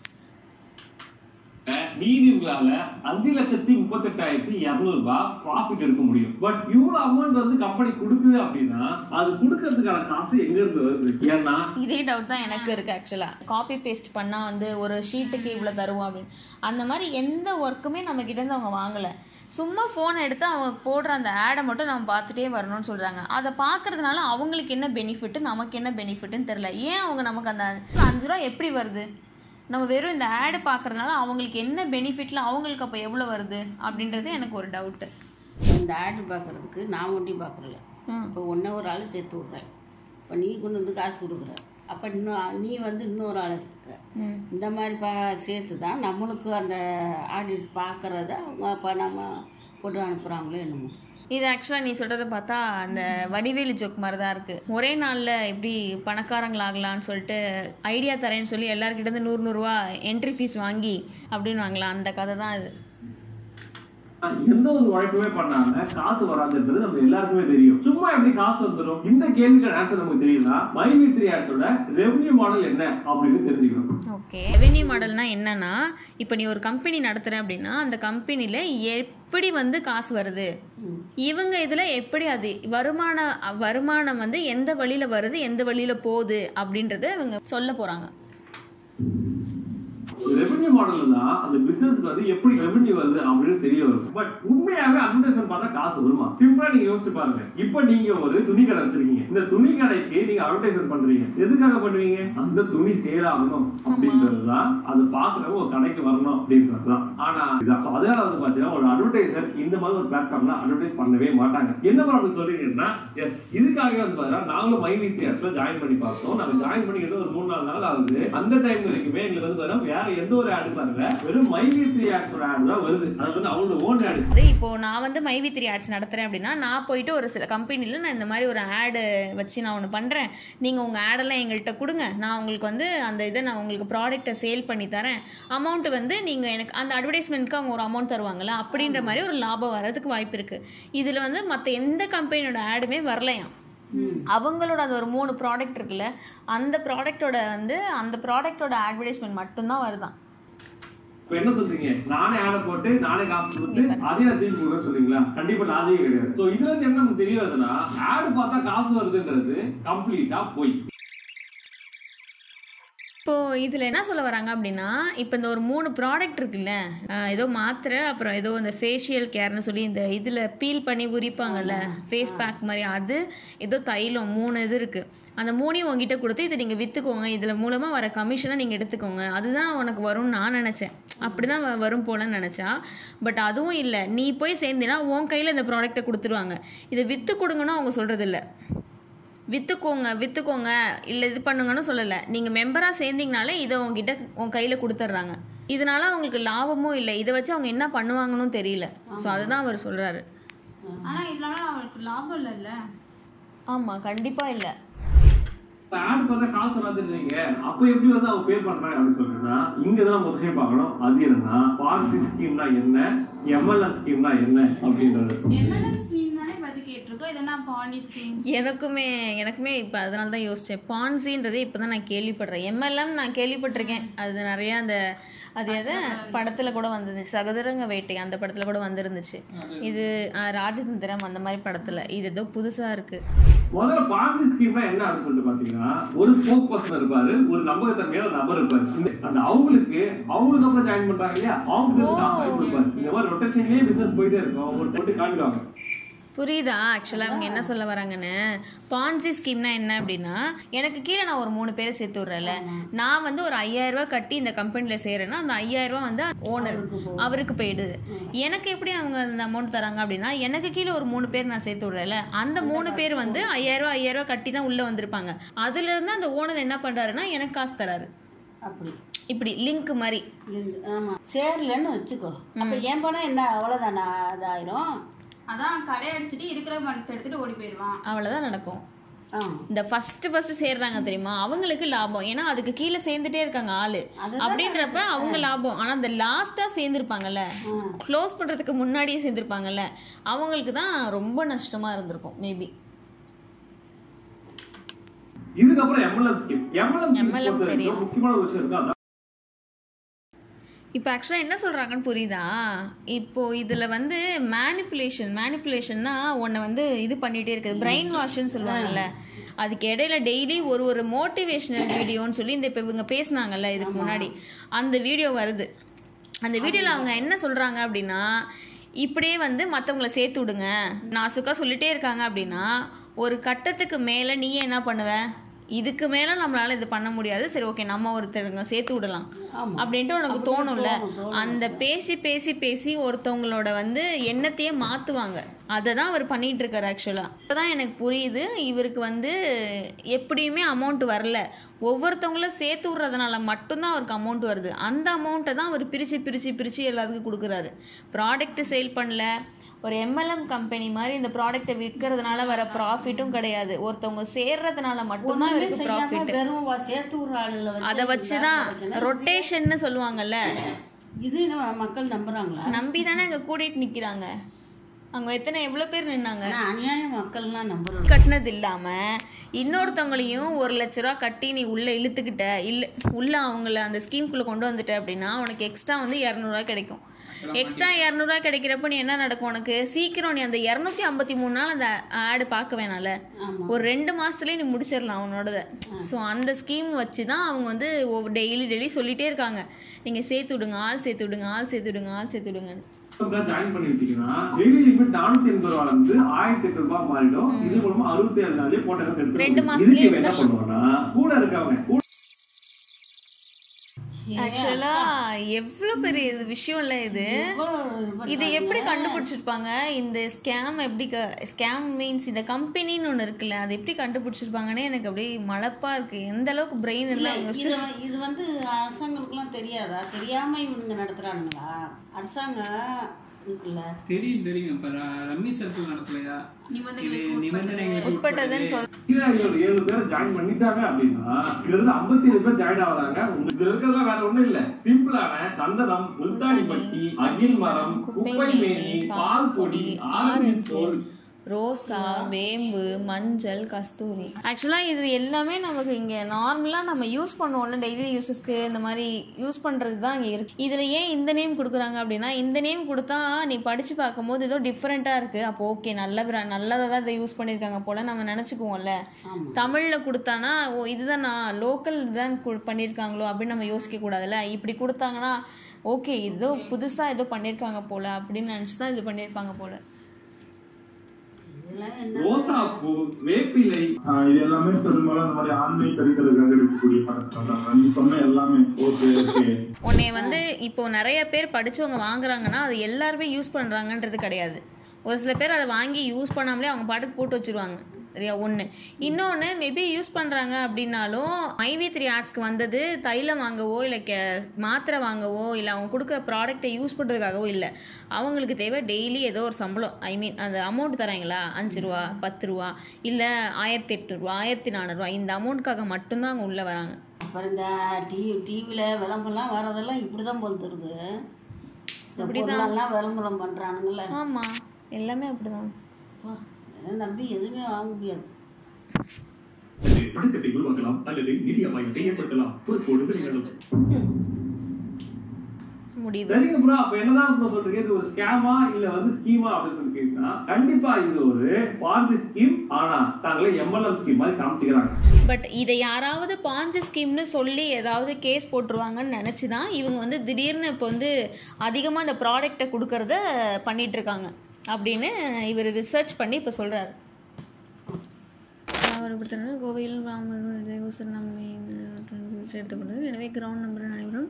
மீதி உங்களால அஞ்சு லட்சத்தி முப்பத்தி எட்டாயிரத்தி இருநூறு ரூபாய் ப்ராஃபிட் எடுக்க முடியும் பட் இவ்வளவு அமௌண்ட் வந்து கம்பெனி கொடுக்குது அப்படின்னா அது கொடுக்கறதுக்கான காசு எங்க இருந்து வருது ஏன்னா இதே டவுட் தான் எனக்கு இருக்கு ஆக்சுவலாக காப்பி பேஸ்ட் பண்ணால் வந்து ஒரு ஷீட்டுக்கு இவ்வளோ தருவோம் அப்படின்னு அந்த மாதிரி எந்த ஒர்க்குமே நம்ம கிட்ட இருந்து அவங்க வாங்கலை சும்மா ஃபோன் எடுத்து அவங்க போடுற அந்த ஆடை மட்டும் நம்ம பார்த்துட்டே வரணும்னு சொல்கிறாங்க அதை பார்க்கறதுனால அவங்களுக்கு என்ன பெனிஃபிட் நமக்கு என்ன பெனிஃபிட்னு தெரில ஏன் அவங்க நமக்கு அந்த அஞ்சு ரூபா எப்படி வருது நம்ம வெறும் இந்த ஆடு பார்க்கறதுனால அவங்களுக்கு என்ன பெனிஃபிட்ல அவங்களுக்கு அப்போ எவ்வளோ வருது அப்படின்றது எனக்கு ஒரு டவுட்டு இந்த ஆடு பார்க்குறதுக்கு நான் ஒண்டி பார்க்குறல இப்போ ஒன்றே ஒரு ஆள் சேர்த்து விட்றேன் இப்போ நீ கொண்டு வந்து காசு கொடுக்குற அப்போ இன்னும் நீ வந்து இன்னொரு ஆளை சேர்க்குற இந்த மாதிரி பா சேர்த்து தான் நம்மளுக்கு அந்த ஆடிட் பார்க்குறத அவங்க அப்போ நம்ம போட்டு அனுப்புகிறாங்களோ என்னமோ இது ஆக்சுவலாக நீ சொல்கிறத பார்த்தா அந்த வடிவேலு ஜோக் மாதிரி தான் இருக்குது ஒரே நாளில் எப்படி பணக்காரங்களாகலான்னு சொல்லிட்டு ஐடியா தரேன்னு சொல்லி எல்லாருக்கிட்ட இருந்து நூறு நூறுரூவா என்ட்ரி ஃபீஸ் வாங்கி அப்படின்னு வாங்கலாம் அந்த கதை தான் இது எந்த ஒரு உழைப்புமே பண்ணாம காசு வராதுன்றது நம்ம எல்லாருக்குமே தெரியும் சும்மா எப்படி காசு வந்துடும் இந்த கேள்விக்கு ஆன்சர் நமக்கு தெரியும்னா மைவி த்ரீ ஆட்ஸோட ரெவன்யூ மாடல் என்ன அப்படின்னு தெரிஞ்சுக்கணும் ஓகே ரெவென்யூ மாடல்னா என்னன்னா இப்போ நீ ஒரு கம்பெனி நடத்துகிற அப்படின்னா அந்த கம்பெனியில் எப்படி வந்து காசு வருது இவங்க இதில் எப்படி அது வருமான வருமானம் வந்து எந்த வழியில் வருது எந்த வழியில் போகுது அப்படின்றத இவங்க சொல்ல போகிறாங்க ரெவென்யூ மாடல்ல தான் அந்த பிசினஸ்க்கு வந்து எப்படி ரெவென்யூ வருது அப்படின்னு தெரிய வரும் பட் உண்மையாவே அட்வர்டைஸ்மெண்ட் பார்த்தா காசு வருமா சிம்பிளா நீங்க யோசிச்சு பாருங்க இப்போ நீங்க ஒரு துணி கடை வச்சிருக்கீங்க இந்த துணி கடைக்கு நீங்க அட்வர்டைஸ்மெண்ட் பண்றீங்க எதுக்காக பண்ணுவீங்க அந்த துணி சேல் ஆகணும் அப்படின்றதுதான் அது பாக்குறவங்க ஒரு கடைக்கு வரணும் அப்படின்றதுதான் ஆனா இதான் So அதனால வந்து பாத்தீங்கன்னா ஒரு அட்வர்டைசர் இந்த மாதிரி ஒரு பிளாட்ஃபார்ம்ல அட்வர்டைஸ் பண்ணவே மாட்டாங்க என்ன ப்ராப்ளம் சொல்றீங்கன்னா எஸ் இதுக்காகவே வந்து பாத்தீங்கன்னா நாங்களும் மை விசிஎஸ்ல ஜாயின் பண்ணி பார்த்தோம் நாங்க ஜாயின் பண்ணிக்கிட்டு ஒரு மூணு நாலு நாள் ஆகுது அந்த டைம் வரைக்குமே எங்களுக்கு வந்து பாத்தீங்கன்னா வேற எந்த ஒரு ஆடு வரல வெறும் மை விசி ஆக்டோட ஆடு தான் வருது அது வந்து அவங்களோட ஓன் ஆடு அது இப்போ நான் வந்து மைவி த்ரீ ஆட்ஸ் நடத்துறேன் அப்படின்னா நான் போயிட்டு ஒரு சில கம்பெனியில் நான் இந்த மாதிரி ஒரு ஆடு வச்சு நான் ஒன்று பண்ணுறேன் நீங்கள் உங்கள் ஆடெல்லாம் எங்கள்கிட்ட கொடுங்க நான் உங்களுக்கு வந்து அந்த இதை நான் உங்களுக்கு ப்ராடக்ட்டை சேல் பண்ணி தரேன் அமௌண்ட் வந்து நீங்கள் எனக்கு அந்த அட்வர்டைஸ்மெண்ட்க்கு அவங்க ஒரு அமௌண்ட் தருவாங்கல்ல அப்படின்ற மாதிரி ஒரு லாபம் வர்றதுக்கு வாய்ப்பு இருக்குது இதில் வந்து மற்ற எந்த கம்பெனியோட ஆடுமே வரலையாம் அவங்களோட அது ஒரு மூணு ப்ராடக்ட் இருக்குல்ல அந்த ப்ராடக்ட்டோட வந்து அந்த ப்ராடக்ட்டோட அட்வர்டைஸ்மெண்ட் மட்டும்தான் வருதான் இப்ப என்ன சொல்றீங்க நானே ஆடை போட்டு நானே காசு கொடுத்து அதே நான் திருப்பி கொடுக்க சொல்றீங்களா கண்டிப்பா லாஜிக் கிடையாது சோ இதுல இருந்து என்ன நமக்கு தெரிய வருதுன்னா ஆடு பார்த்தா காசு வருதுன்றது கம்ப்ளீட்டா போய் இப்போ இதில் என்ன சொல்ல வராங்க அப்படின்னா இப்போ இந்த ஒரு மூணு ப்ராடக்ட் இருக்குல்ல ஆஹ் ஏதோ மாத்திரை அப்புறம் ஏதோ இந்த ஃபேஷியல் கேர்னு சொல்லி இந்த இதில் பீல் பண்ணி உரிப்பாங்கல்ல ஃபேஸ் பேக் மாதிரி அது ஏதோ தைலம் மூணு இது இருக்குது அந்த மூணையும் உங்ககிட்ட கொடுத்து இதை நீங்கள் விற்றுக்கோங்க இதில் மூலமாக வர கமிஷனை நீங்கள் எடுத்துக்கோங்க அதுதான் உனக்கு வரும்னு நான் நினச்சேன் அப்படி தான் வரும் போலன்னு நினச்சா பட் அதுவும் இல்லை நீ போய் சேர்ந்தினா உன் கையில் இந்த ப்ராடக்ட்டை கொடுத்துருவாங்க இதை விற்று கொடுங்கன்னு அவங்க சொல்கிறது இல்லை விற்றுக்கோங்க விற்றுக்கோங்க இல்லை இது பண்ணுங்கன்னு சொல்லலை நீங்கள் மெம்பராக சேர்ந்தீங்கனாலே இதை உங்ககிட்ட உன் கையில் கொடுத்துட்றாங்க இதனால அவங்களுக்கு லாபமும் இல்லை இதை வச்சு அவங்க என்ன பண்ணுவாங்கன்னு தெரியல ஸோ அதுதான் அவர் சொல்கிறாரு ஆனா இதனால அவங்களுக்கு லாபம் இல்லைல்ல ஆமாம் கண்டிப்பாக இல்லை ஆடு பார்த்தா காசு வராதுன்றீங்க அப்ப எப்படி வந்து அவங்க பே பண்றாங்க அப்படின்னு சொல்றேன்னா இங்க தான் நம்ம ஒரு விஷயம் பார்க்கணும் அது என்னன்னா பார்ட்டி ஸ்கீம்னா என்ன எம்எல்எம் ஸ்கீம்னா என்ன அப்படின்றது எம்எல்எம் ஸ்கீம் தானே பத்தி கேட்டிருக்கோம் இது என்ன பாண்டி ஸ்கீம் எனக்குமே எனக்குமே இப்போ அதனால தான் யோசித்தேன் பான்சின்றதே இப்போ தான் நான் கேள்விப்படுறேன் எம்எல்எம் நான் கேள்விப்பட்டிருக்கேன் அது நிறையா அந்த அது எதை படத்தில் கூட வந்தது சகோதரங்க வேட்டை அந்த படத்தில் கூட வந்திருந்துச்சு இது ஆஹ், ராஜதந்திரம் அந்த மாதிரி படத்தில் இது ஏதோ புதுசாக இருக்குது முதல்ல பார்ட்டி ஸ்கீம்னா என்ன அப்படின்னு சொல்லிட்டு பாத்தீங்கன்னா ஒரு ஸ்போக் பர்சன் இருப்பாரு ஒரு நம்பகத்தன்மையான ஒரு நபர் இருப்பாரு இந்த- அந்த அவங்களுக்கு அவங்களுக்கு அப்புறம் ஜாயின் பண்றாங்க இல்லையா அவங்களுக்கு காசு வாங்கி கொடுப்பாரு இந்த மாதிரி ரொட்டேஷன்லயே பிசினஸ் போயிட்டே இருக்கும் ஒரு போட்டு காமிடுவாங்க புரியுதா ஆக்சுவலாக அவங்க என்ன சொல்ல வராங்கன்னு பான்சி ஸ்கீம்னா என்ன அப்படின்னா எனக்கு கீழே நான் ஒரு மூணு பேரை சேர்த்து விட்றேன்ல நான் வந்து ஒரு 5000 ரூபாய் கட்டி இந்த கம்பெனியில் சேரேன்னா அந்த 5000 ரூபாய் வந்து ஓனர் அவருக்கு போயிடுது எனக்கு எப்படி அவங்க அந்த அமௌண்ட் தராங்க அப்படின்னா எனக்கு கீழே ஒரு மூணு பேர் நான் சேர்த்து விட்றேன்ல அந்த மூணு பேர் வந்து 5000 ரூபாய் 5000 ரூபாய் கட்டி தான் உள்ளே வந்திருப்பாங்க அதுலேருந்து அந்த ஓனர் என்ன பண்ணுறாருன்னா எனக்கு காசு தராரு அப்படி இப்படி லிங்க் மாதிரி இருந்து- ஆமா சேரலன்னு வச்சுக்கோ அப்ப ஏன் பணம் என்ன அவ்வளவுதானா அதாயிரும் அதான் கடை அடிச்சுட்டு இருக்கிற பணத்தை எடுத்துட்டு ஓடி போயிடுவான் அவ்வளோதான் நடக்கும் ஆ. இந்த ஃபர்ஸ்ட் ஃபர்ஸ்ட் சேர்றாங்க தெரியுமா அவங்களுக்கு லாபம் ஏன்னா அதுக்கு கீழே சேர்ந்துட்டே இருக்காங்க ஆளு அப்படின்றப்ப அவங்க லாபம் ஆனா இந்த லாஸ்டா சேர்ந்துருப்பாங்கல்ல க்ளோஸ் பண்றதுக்கு முன்னாடியே சேர்ந்துருப்பாங்கல்ல அவங்களுக்கு தான் ரொம்ப நஷ்டமா இருந்திருக்கும் மேபி இதுக்கப்புறம் எம்எல்எம் ஸ்கீம் எம்எல்எம் MLM தெரியும். முக்கியமான ஒரு விஷயம் இருக்கு அதான் இப்போ ஆக்சுவலாக என்ன சொல்கிறாங்கன்னு புரியுதா இப்போ இதில் வந்து மேனிப்புலேஷன் மேனிப்புலேஷன்னா உன்னை வந்து இது பண்ணிகிட்டே இருக்குது பிரெயின் வாஷ்னு சொல்லுவாங்கல்ல அதுக்கு இடையில டெய்லி ஒரு ஒரு மோட்டிவேஷனல் வீடியோன்னு சொல்லி இந்த இப்போ இவங்க பேசுனாங்கல்ல இதுக்கு முன்னாடி அந்த வீடியோ வருது அந்த வீடியோவில் அவங்க என்ன சொல்கிறாங்க அப்படின்னா இப்படியே வந்து மற்றவங்கள சேர்த்து விடுங்க நாசுக்காக சொல்லிட்டே இருக்காங்க அப்படின்னா ஒரு கட்டத்துக்கு மேலே நீயே என்ன பண்ணுவ இதுக்கு மேலே நம்மளால இது பண்ண முடியாது சரி ஓகே நம்ம ஒருத்தருங்க சேர்த்து விடலாம் அப்படின்ட்டு உனக்கு தோணும்ல அந்த பேசி பேசி பேசி ஒருத்தவங்களோட வந்து எண்ணத்தையே மாற்றுவாங்க அதை தான் அவர் பண்ணிட்டு இருக்காரு ஆக்சுவலாக அப்பதான் எனக்கு புரியுது இவருக்கு வந்து எப்படியுமே அமௌண்ட் வரல ஒவ்வொருத்தவங்களும் சேர்த்து விட்றதுனால மட்டும்தான் அவருக்கு அமௌண்ட் வருது அந்த அமௌண்ட்டை தான் அவர் பிரித்து பிரித்து பிரித்து எல்லாத்துக்கும் கொடுக்குறாரு ப்ராடக்ட் சேல் பண்ணல ஒரு எம்எல்எம் கம்பெனி மாதிரி இந்த ப்ராடக்ட்டை விற்கிறதுனால வர ப்ராஃபிட்டும் கிடையாது ஒருத்தவங்க சேர்றதுனால மட்டும்தான் ஒண்ணுமே இவருக்கு செய்யாம ப்ராஃபிட் வெறும் வ- சேர்த்து விடுற ஆளுகளை வச்சு அதை வச்சு தான் அவங்க எத்தனை எவ்வளோ பேர் நின்னாங்க ஆனால் அநியாய மக்கள்லாம் நம்புறோம் கட்டினது இல்லாம இன்னொருத்தவங்களையும் ஒரு லட்ச ரூபா கட்டி நீ உள்ள இழுத்துக்கிட்ட இல்ல உள்ள அவங்கள அந்த ஸ்கீம்குள்ள கொண்டு வந்துட்ட அப்படின்னா உனக்கு எக்ஸ்ட்ரா வந்து இரநூறுவா கிடைக்கும் எக்ஸ்ட்ரா இரநூறுவா கிடைக்கிறப்ப நீ என்ன நடக்கும் உனக்கு சீக்கிரம் நீ அந்த இரநூத்தி ஐம்பத்தி மூணு நாள் அந்த ஆடு பார்க்க வேணாம்ல ஒரு ரெண்டு மாசத்துலயே நீ முடிச்சிடலாம் அவனோடத ஸோ அந்த ஸ்கீம் வச்சு தான் அவங்க வந்து டெய்லி டெய்லி சொல்லிட்டே இருக்காங்க நீங்க சேர்த்து விடுங்க ஆள் சேர்த்து விடுங்க ஆள் சேர்த்து விடுங்க ஆள் சேர்த்து விடுங்கன்னு ஜாயின் பண்ணிட்டீங்கன்னா டெய்லி லிமிட் நானூத்தி எண்பது ரூபாய் வந்து ஆயிரத்தி எட்டு ரூபாய் மாறிடும் இது மூலமா அறுபத்தி ஏழு நாளே போட்டோ ரெண்டு மாசத்துலயே என்ன பண்ணுவோம்னா கூட இருக்கவங்க கூட ஆக்சுவலா எவ்வளவு பெரிய இது விஷயம் இல்ல இது இது எப்படி கண்டுபிடிச்சிருப்பாங்க இந்த ஸ்கேம் எப்படி ஸ்கேம் மீன்ஸ் இந்த கம்பெனின்னு ஒண்ணு இருக்குல்ல அது எப்படி கண்டுபிடிச்சிருப்பாங்கன்னு எனக்கு அப்படியே மலப்பா இருக்கு எந்த அளவுக்கு பிரெயின் இல்ல, எல்லாம் இது யோசிச்சு- இது வந்து அரசாங்கங்களுக்குலாம் தெரியாதா தெரியாம இவங்க நடத்துறானுங்களா அரசாங்கம் இருக்குல்ல தெரியும் தெரியும் இப்ப ர- ரம்மி சர்க்கிள் நடத்தலையா இது நிபந்தனைகளுக்கு உட்பட்டதுன்னு சொல் கீழே ஒரு ஏழு பேர் ஜாயின் பண்ணிட்டாங்க அப்படின்னா கிட்டத்தட்ட ஐம்பத்தி ஏழு பேர் ஜாயின் ஆகுறாங்க உங்களுக்கு இருக்கிறதுலாம் வேற ஒண்ணும் இல்ல சிம்பிளான சந்தனம் முல்தானி பட்டி அகில் மரம் குப்பை மேனி பால் பொடி ஆரஞ்சு தோல் ரோசா வேம்பு மஞ்சள் கஸ்தூரி ஆக்சுவலாக இது எல்லாமே நமக்கு இங்கே நார்மலாக நம்ம யூஸ் பண்ணுவோம்ல டெய்லி யூஸஸ்க்கு இந்த மாதிரி யூஸ் பண்ணுறது தான் இங்கே இருக்கு இதில் ஏன் இந்த நேம் கொடுக்குறாங்க அப்படின்னா இந்த நேம் கொடுத்தா நீ படித்து பார்க்கும்போது ஏதோ டிஃப்ரெண்ட்டாக இருக்குது அப்போ ஓகே நல்ல bra- நல்லதை தான் இதை யூஸ் பண்ணியிருக்காங்க போல் நம்ம நினச்சிக்குவோம்ல தமிழில் கொடுத்தானா ஓ இதுதான் நான் லோக்கல் தான் கு- பண்ணியிருக்காங்களோ அப்படின்னு நம்ம யோசிக்க கூடாதுல்ல இப்படி கொடுத்தாங்கன்னா ஓகே ஏதோ புதுசாக ஏதோ பண்ணியிருக்காங்க போல் அப்படின்னு நினச்சி தான் இது பண்ணியிருப்பாங்க போல் ரோசா பூ வேப்பிலை ஆஹ் இது எல்லாமே பெரும்பாலும் இந்த மாதிரி ஆன்மீக கருக்களுக்காக இருக்கக்கூடிய படத்தில் தான் நீ சொன்ன எல்லாமே ஓகே ஓகே உன்னை வந்து இப்போ நிறைய பேர் படிச்சவங்க வாங்குறாங்கன்னா அது எல்லாருமே யூஸ் பண்றாங்கன்றது கிடையாது ஒரு சில பேர் அதை வாங்கி யூஸ் பண்ணாமலே அவங்க பாட்டுக்கு போட்டு வச்சிருவாங்க சரியா ஒன்று இன்னொன்று மேபி யூஸ் பண்ணுறாங்க அப்படின்னாலும் ஐவி த்ரீ ஆர்ட்ஸ்க்கு வந்தது தைலம் வாங்கவோ இல்லை கே மாத்திரை வாங்கவோ இல்லை அவங்க கொடுக்குற ப்ராடக்ட்டை யூஸ் பண்ணுறதுக்காகவோ இல்லை அவங்களுக்கு தேவை டெய்லி ஏதோ ஒரு சம்பளம் ஐ மீன் அந்த அமௌண்ட் தராங்களா அஞ்சு ரூபா பத்து ரூபா இல்லை ஆயிரத்தி எட்டு ரூபா ஆயிரத்தி நானூறுரூவா இந்த அமௌண்ட்காக மட்டும்தான் அவங்க உள்ளே வராங்க அப்புறம் இந்த டிவி டிவியில் விளம்பரம்லாம் வரதெல்லாம் இப்படி தான் போல் தருது இந்த இப்படிதான். பொருளெல்லாம் விளம்பரம் பண்ணுறானுங்கள ஆமா எல்லாமே அப்படிதான் இதை நம்பி எதுவுமே வாங்க முடியாது பணக்கட்டை உருவாக்கலாம் அல்லது நிதி அபாயத்தை ஏற்படுத்தலாம் பொறுப்போடு விளையாடும் முடிவு சரிங்க ப்ரோ அப்ப என்னதான் ப்ரோ சொல்றீங்க இது ஒரு ஸ்கேமா இல்ல வந்து ஸ்கீமா அப்படின்னு சொல்லி கேட்டீங்கன்னா கண்டிப்பா இது ஒரு பார்ட்டி ஸ்கீம் ஆனா தாங்களே எம்எல்எம் ஸ்கீம் மாதிரி காமிச்சுக்கிறாங்க பட் இதை யாராவது பாஞ்சு ஸ்கீம்னு சொல்லி ஏதாவது கேஸ் போட்டுருவாங்கன்னு நினச்சி தான் இவங்க வந்து திடீர்னு இப்போ வந்து அதிகமாக இந்த ப்ராடக்டை கொடுக்கறத பண்ணிட்டு இருக்காங்க அப்படின்னு இவர் ரிசர்ச் பண்ணி இப்போ சொல்கிறாரு கோவையில் எடுத்துக்கொண்டது எனவே கிரவுண்ட் நம்பர் அனைவரும்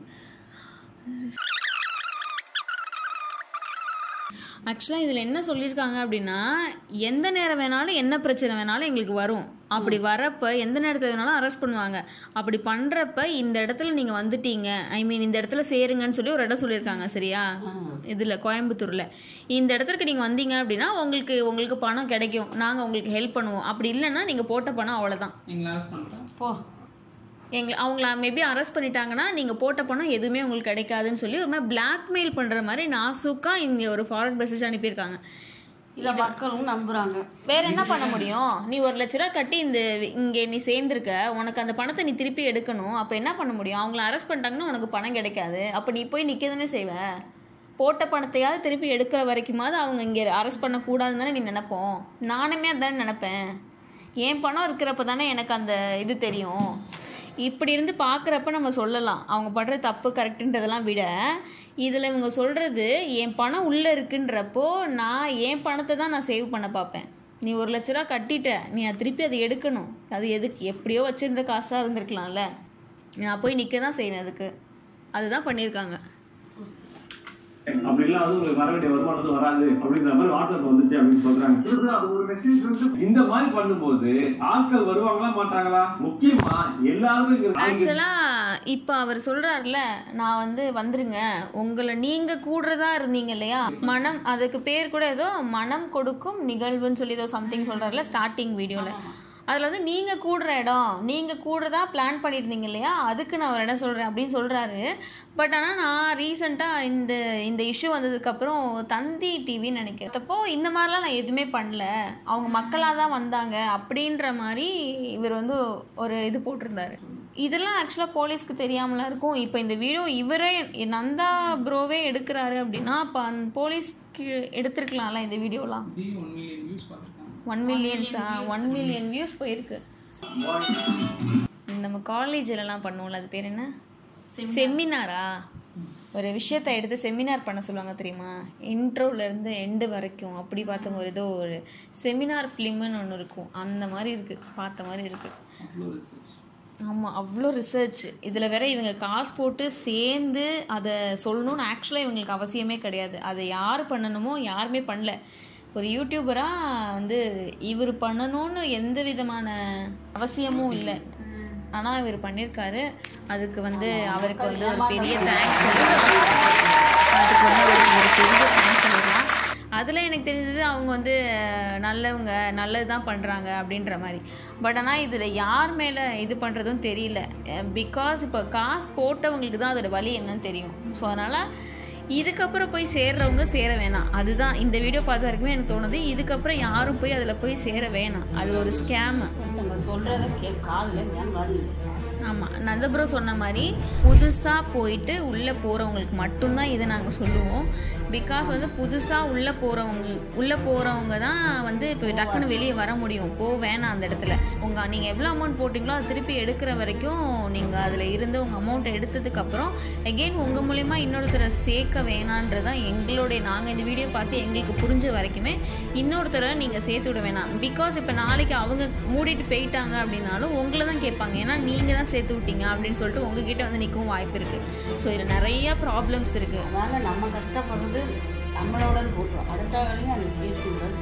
ஆக்சுவலாக இதில் என்ன சொல்லியிருக்காங்க அப்படின்னா எந்த நேரம் வேணாலும் என்ன பிரச்சனை வேணாலும் எங்களுக்கு வரும் அப்படி வரப்ப எந்த நேரத்தில் வேணாலும் அரெஸ்ட் பண்ணுவாங்க அப்படி பண்ணுறப்ப இந்த இடத்துல நீங்கள் வந்துட்டீங்க ஐ மீன் இந்த இடத்துல சேருங்கன்னு சொல்லி ஒரு இடம் சொல்லியிருக்காங்க சரியா இதில் கோயம்புத்தூரில் இந்த இடத்துக்கு நீங்கள் வந்தீங்க அப்படின்னா உங்களுக்கு உங்களுக்கு பணம் கிடைக்கும் நாங்கள் உங்களுக்கு ஹெல்ப் பண்ணுவோம் அப்படி இல்லைன்னா நீங்கள் போட்ட பணம் அவ்வளோதான் எங்களை அரெஸ்ட் பண்ணிட்டோம் போ எங்களை அவங்கள மேபி அரெஸ்ட் பண்ணிட்டாங்கன்னா நீங்கள் போட்ட பணம் எதுவுமே உங்களுக்கு கிடைக்காதுன்னு சொல்லி ஒரு மாதிரி பிளாக்மெயில் பண்ணுற மாதிரி நாசுக்காக இங்கே ஒரு ஃபார்வர்ட் மெசேஜ் அனுப்பியிருக்காங்க இதை மக்களும் நம்புறாங்க வேற என்ன பண்ண முடியும் நீ ஒரு லட்ச ரூபா கட்டி இந்த இங்கே நீ சேர்ந்துருக்க உனக்கு அந்த பணத்தை நீ திருப்பி எடுக்கணும் அப்போ என்ன பண்ண முடியும் அவங்கள அரெஸ்ட் பண்ணிட்டாங்கன்னா உனக்கு பணம் கிடைக்காது அப்போ நீ போய் நிற்க தானே செய்வ போட்ட பணத்தையாவது திருப்பி எடுக்கிற வரைக்குமாவது அவங்க இங்கே அரெஸ்ட் பண்ணக்கூடாதுன்னு தானே நீ நினைப்போம் நானுமே அதானே நினைப்பேன் என் பணம் இருக்கிறப்ப தானே எனக்கு அந்த இது தெரியும் இப்படி இருந்து பார்க்குறப்ப நம்ம சொல்லலாம் அவங்க படுற தப்பு கரெக்டுன்றதெல்லாம் விட இதில் இவங்க சொல்கிறது என் பணம் உள்ளே இருக்குன்றப்போ நான் என் பணத்தை தான் நான் சேவ் பண்ண பார்ப்பேன் நீ ஒரு லட்ச ரூபா கட்டிட்ட நீ அது திருப்பி அதை எடுக்கணும் அது எதுக்கு எப்படியோ வச்சுருந்த காசாக இருந்திருக்கலாம்ல நான் போய் நிற்க தான் செய்வேன் அதுக்கு அதுதான் பண்ணியிருக்காங்க அப்படி இல்ல அது உங்களுக்கு வர வேண்டிய வருமானத்து வராது அப்படிங்கிற மாதிரி வாட்ஸ்அப் வந்துச்சு அப்படின்னு சொல்றாங்க அது ஒரு மெசேஜ் வந்து இந்த மாதிரி பண்ணும்போது ஆட்கள் வருவாங்களா மாட்டாங்களா முக்கியமா எல்லாரும் இங்க ஆக்சுவலாக இப்போ அவர் சொல்கிறாருல நான் வந்து வந்துருங்க உங்களை நீங்கள் கூடுறதா இருந்தீங்க இல்லையா மனம் அதுக்கு பேர் கூட ஏதோ மனம் கொடுக்கும் நிகழ்வுன்னு சொல்லி ஏதோ சம்திங் சொல்கிறாருல ஸ்டார்டிங் வீடியோவில் அதில் வந்து நீங்கள் கூடுற இடம் நீங்கள் கூடுறதா பிளான் பண்ணியிருந்தீங்க இல்லையா அதுக்கு நான் ஒரு இடம் சொல்கிறேன் அப்படின்னு சொல்கிறாரு பட் ஆனால் நான் ரீசெண்டாக இந்த இந்த இஷ்யூ வந்ததுக்கப்புறம் தந்தி டிவின்னு நினைக்கிறேன் அப்போ இந்த மாதிரிலாம் நான் எதுவுமே பண்ணல அவங்க மக்களாக தான் வந்தாங்க அப்படின்ற மாதிரி இவர் வந்து ஒரு இது போட்டிருந்தாரு இதெல்லாம் ஆக்சுவலாக போலீஸ்க்கு தெரியாமலாம் இருக்கும் இப்போ இந்த வீடியோ இவரே நந்தா ப்ரோவே எடுக்கிறாரு அப்படின்னா அப்போ அந்த போலீஸ்க்கு எடுத்திருக்கலாம்ல இந்த வீடியோலாம் ஒன் மில்லியன் வியூஸ் பார்த்துருக்காங்க ஒன் மில்லியன்ஸா ஒன் மில்லியன் வியூஸ் போயிருக்கு நம்ம காலேஜிலலாம் பண்ணுவோம்ல அது பேர் என்ன செமினாரா ஒரு விஷயத்தை எடுத்து செமினார் பண்ண சொல்லுவாங்க தெரியுமா இன்ட்ரோல இருந்து எண்டு வரைக்கும் அப்படி பார்த்த ஒரு ஏதோ ஒரு செமினார் ஃபிலிம்னு ஒன்று இருக்கும் அந்த மாதிரி இருக்கு பார்த்த மாதிரி இருக்கு அவ்வளோ ரிசர்ச் ஆமாம் அவ்வளோ ரிசர்ச் இதில் வேற இவங்க காசு போட்டு சேர்ந்து அதை சொல்லணும்னு ஆக்சுவலாக இவங்களுக்கு அவசியமே கிடையாது அதை யார் பண்ணணுமோ யாருமே பண்ணல ஒரு யூடியூபராக வந்து இவர் பண்ணணும்னு எந்த விதமான அவசியமும் இல்லை ஆனால் இவர் பண்ணியிருக்காரு அதுக்கு வந்து அவருக்கு வந்து ஒரு பெரிய தேங்க்ஸ் சொல்லலாம் அதுக்கு வந்து அவருக்கு ஒரு பெரிய தேங்க்ஸ் சொல்லலாம் அதில் எனக்கு தெரிஞ்சது அவங்க வந்து அஹ், நல்லவங்க நல்லது தான் பண்ணுறாங்க அப்படின்ற மாதிரி பட் ஆனால் இதில் யார் மேலே இது பண்ணுறதும் தெரியல பிகாஸ் இப்போ காசு போட்டவங்களுக்கு தான் அதோட வழி என்னன்னு தெரியும் ஸோ அதனால் இதுக்கப்புறம் போய் சேர்றவங்க சேர வேணாம் அதுதான் இந்த வீடியோ பார்த்த வரைக்குமே எனக்கு தோணுது இதுக்கப்புறம் யாரும் போய் அதில் போய் சேர வேணாம் அது ஒரு ஸ்கேமு ஒருத்தவங்க சொல்கிறத கே காதில் ஏன் காது ஆமாம் நந்தபுரம் சொன்ன மாதிரி புதுசாக போயிட்டு உள்ளே போகிறவங்களுக்கு மட்டும்தான் இதை நாங்கள் சொல்லுவோம் பிகாஸ் வந்து புதுசாக உள்ளே போகிறவங்க உள்ளே போகிறவங்க தான் வந்து இப்போ டக்குன்னு வெளியே வர முடியும் போ வேணாம் அந்த இடத்துல உங்கள் நீங்கள் எவ்வளோ அமௌண்ட் போட்டிங்களோ அதை திருப்பி எடுக்கிற வரைக்கும் நீங்கள் அதில் இருந்து உங்கள் அமௌண்ட் எடுத்ததுக்கப்புறம் எகெயின் உங்கள் மூலிமா இன்னொருத்தரை சேர்க்க வேணான்றது தான் எங்களுடைய நாங்கள் இந்த வீடியோ பார்த்து எங்களுக்கு புரிஞ்ச வரைக்குமே இன்னொருத்தரை நீங்கள் சேர்த்து விட வேணாம் பிகாஸ் இப்போ நாளைக்கு அவங்க மூடிட்டு போயிட்டாங்க அப்படின்னாலும் உங்களை தான் கேட்பாங்க ஏன்னா நீங்கள் தான் சேர்த்து விட்டீங்க அப்படின்னு சொல்லிட்டு உங்ககிட்ட வந்து நிற்கவும் வாய்ப்பு இருக்குது ஸோ இதில் நிறைய ப்ராப்ளம்ஸ் இருக்குது அதனால் நம்ம கஷ்டப்படுறது நம்மளோடது போட்டுரும் அடுத்த வேலையும் அந்த சேர்த்து விடுறது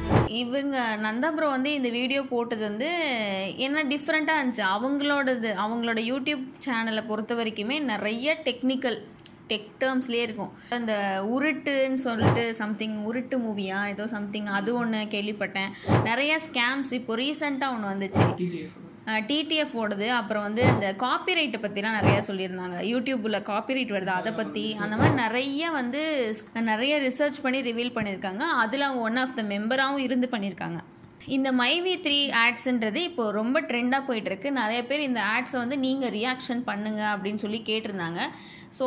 இவங்க நந்தா ப்ரோ வந்து இந்த வீடியோ போட்டது வந்து என்ன டிஃப்ரெண்ட்டாக இருந்துச்சு அவங்களோடது அவங்களோட யூடியூப் சேனலை பொறுத்த வரைக்குமே நிறைய டெக்னிக்கல் டெக் டேர்ம்ஸ்லேயே இருக்கும் அந்த உருட்டுன்னு சொல்லிட்டு சம்திங் உருட்டு மூவியா ஏதோ சம்திங் அது ஒன்று கேள்விப்பட்டேன் நிறைய ஸ்கேம்ஸ் இப்போ ரீசெண்டாக ஒன்று வந்துச்சு டிடிஎஃப் ஓடுது அப்புறம் வந்து இந்த காப்பிரைட்டை பற்றிலாம் நிறையா சொல்லியிருந்தாங்க யூடியூப்பில் காப்பிரைட் வருது அதை பற்றி அந்த மாதிரி நிறைய வந்து நிறைய ரிசர்ச் பண்ணி ரிவீல் பண்ணியிருக்காங்க அதில் அவங்க ஒன் ஆஃப் த மெம்பராகவும் இருந்து பண்ணியிருக்காங்க இந்த மைவி த்ரீ ஆட்ஸ்ன்றது இப்போ ரொம்ப ட்ரெண்டாக போயிட்டுருக்கு நிறைய பேர் இந்த ஆட்ஸை வந்து நீங்கள் ரியாக்ஷன் பண்ணுங்க அப்படின்னு சொல்லி கேட்டிருந்தாங்க ஸோ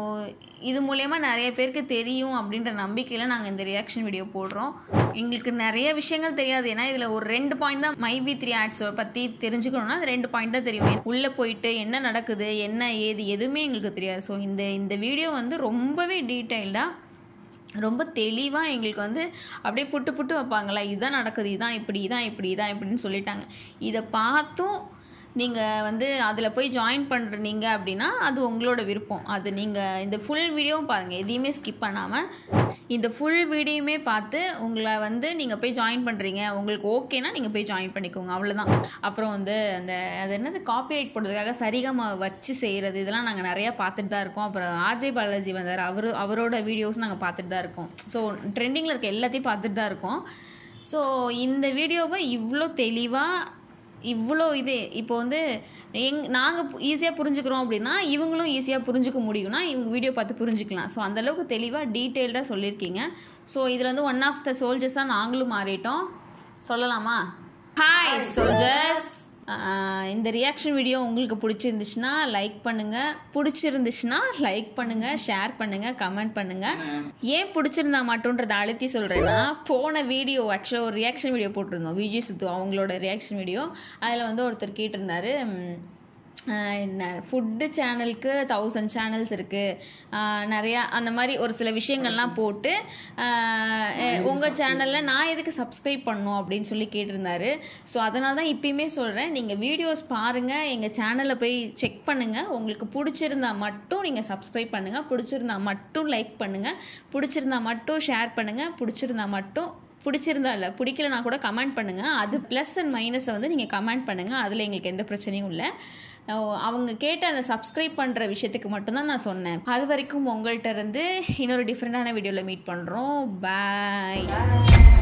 இது மூலயமா நிறைய பேருக்கு தெரியும் அப்படின்ற நம்பிக்கையில் நாங்கள் இந்த ரியாக்ஷன் வீடியோ போடுறோம் எங்களுக்கு நிறைய விஷயங்கள் தெரியாது ஏன்னா இதில் ஒரு ரெண்டு பாயிண்ட் தான் மைவி த்ரீ ஆட்ஸை பற்றி தெரிஞ்சுக்கணும்னா அது ரெண்டு பாயிண்ட் தான் தெரியும் உள்ளே போயிட்டு என்ன நடக்குது என்ன ஏது எதுவுமே எங்களுக்கு தெரியாது ஸோ இந்த இந்த வீடியோ வந்து ரொம்பவே டீட்டெயில்டாக ரொம்ப தெளிவாக எங்களுக்கு வந்து அப்படியே புட்டு புட்டு வைப்பாங்களா இதுதான் நடக்குது இதான் இப்படி இதான் இப்படி இதான் இப்படின்னு சொல்லிட்டாங்க இதை பார்த்தும் நீங்கள் வந்து அதில் போய் ஜாயின் பண்ணுறீங்க அப்படின்னா அது உங்களோட விருப்பம் அது நீங்கள் இந்த ஃபுல் வீடியோவும் பாருங்கள் எதையுமே ஸ்கிப் பண்ணாமல் இந்த ஃபுல் வீடியோவுமே பார்த்து உங்களை வந்து நீங்கள் போய் ஜாயின் பண்ணுறீங்க உங்களுக்கு ஓகேனா நீங்கள் போய் ஜாயின் பண்ணிக்கோங்க அவ்வளோதான் அப்புறம் வந்து அந்த அது என்னது காப்பிரைட் போடுறதுக்காக சரிகமா வச்சு செய்கிறது இதெல்லாம் நாங்கள் நிறையா பார்த்துட்டு தான் இருக்கோம் அப்புறம் ஆர்ஜே பாலாஜி வந்தார் அவர் அவரோட வீடியோஸ் நாங்கள் பார்த்துட்டு தான் இருக்கோம் ஸோ ட்ரெண்டிங்கில் இருக்க எல்லாத்தையும் பார்த்துட்டு தான் இருக்கோம் ஸோ இந்த வீடியோவை இவ்வளோ தெளிவாக இவ்வளோ இது இப்போ வந்து எங் நாங்கள் ஈஸியாக புரிஞ்சுக்கிறோம் அப்படின்னா இவங்களும் ஈஸியாக புரிஞ்சுக்க முடியும்னா இவங்க வீடியோ பார்த்து புரிஞ்சுக்கலாம் ஸோ அந்தளவுக்கு தெளிவாக டீட்டெயில்டாக சொல்லியிருக்கீங்க ஸோ இதில் வந்து ஒன் ஆஃப் த சோல்ஜர்ஸாக நாங்களும் மாறிட்டோம் சொல்லலாமா ஹாய் சோல்ஜர்ஸ் இந்த ரியாக்ஷன் வீடியோ உங்களுக்கு பிடிச்சிருந்துச்சுன்னா லைக் பண்ணுங்கள் பிடிச்சிருந்துச்சுன்னா லைக் பண்ணுங்கள் ஷேர் பண்ணுங்கள் கமெண்ட் பண்ணுங்கள் ஏன் பிடிச்சிருந்தா மட்டுன்றதை அழுத்தி சொல்கிறேன்னா போன வீடியோ ஆக்சுவலாக ஒரு ரியாக்ஷன் வீடியோ போட்டிருந்தோம் விஜய் சித்து அவங்களோட ரியாக்ஷன் வீடியோ அதில் வந்து ஒருத்தர் கேட்டிருந்தாரு ம், ஆஹ் என்ன ஃபுட்டு சேனலுக்கு தௌசண்ட் சேனல்ஸ் இருக்குது நிறையா அந்த மாதிரி ஒரு சில விஷயங்கள்லாம் போட்டு உங்கள் சேனலில் நான் எதுக்கு சப்ஸ்கிரைப் பண்ணணும் அப்படின்னு சொல்லி கேட்டிருந்தாரு ஸோ அதனால தான் இப்பயுமே சொல்கிறேன் நீங்கள் வீடியோஸ் பாருங்கள் எங்கள் சேனலை போய் செக் பண்ணுங்கள் உங்களுக்கு பிடிச்சிருந்தா மட்டும் நீங்கள் சப்ஸ்கிரைப் பண்ணுங்கள் பிடிச்சிருந்தா மட்டும் லைக் பண்ணுங்கள் பிடிச்சிருந்தா மட்டும் ஷேர் பண்ணுங்கள் பிடிச்சிருந்தா மட்டும் பிடிச்சிருந்தா இல்லை பிடிக்கலனா கூட கமெண்ட் பண்ணுங்கள் அது ப்ளஸ் அண்ட் மைனஸை வந்து நீங்கள் கமெண்ட் பண்ணுங்கள் அதில் எங்களுக்கு எந்த பிரச்சனையும் இல்லை அஹ் அவங்க கேட்ட அந்த சப்ஸ்கிரைப் பண்ணுற விஷயத்துக்கு மட்டும்தான் நான் சொன்னேன் அது வரைக்கும் உங்கள்கிட்ட இருந்து இன்னொரு டிஃப்ரெண்ட்டான வீடியோவில் மீட் பண்ணுறோம் பாய்